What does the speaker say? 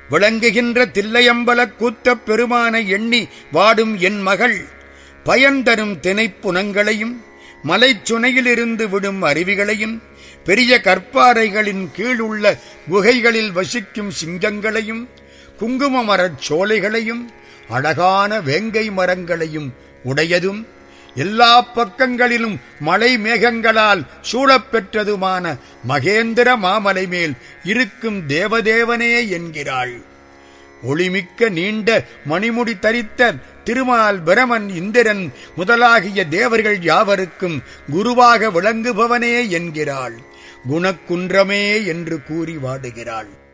விளங்குகின்ற தில்லையம்பலக் கூத்தப் பெருமானை எண்ணி வாடும் என் மகள் பயன் தரும் திணைப்புனங்களையும் மலைச்சுனையிலிருந்து விடும் அருவிகளையும் பெரிய கற்பாறைகளின் கீழ் உள்ள குகைகளில் வசிக்கும் சிங்கங்களையும் குங்கும மரச் சோலைகளையும் அழகான வேங்கை மரங்களையும் உடையதும் எல்லா பக்கங்களிலும் மலை மேகங்களால் சூழப்பெற்றதுமான மகேந்திர மாமலை மேல் இருக்கும் தேவதேவனே என்கிறாள் ஒளிமிக்க நீண்ட மணிமுடி தரித்த திருமால் பிரமன் இந்திரன் முதலாகிய தேவர்கள் யாவருக்கும் குருவாக விளங்குபவனே என்கிறாள் குணக்குன்றமே என்று கூறி வாடுகிறாள்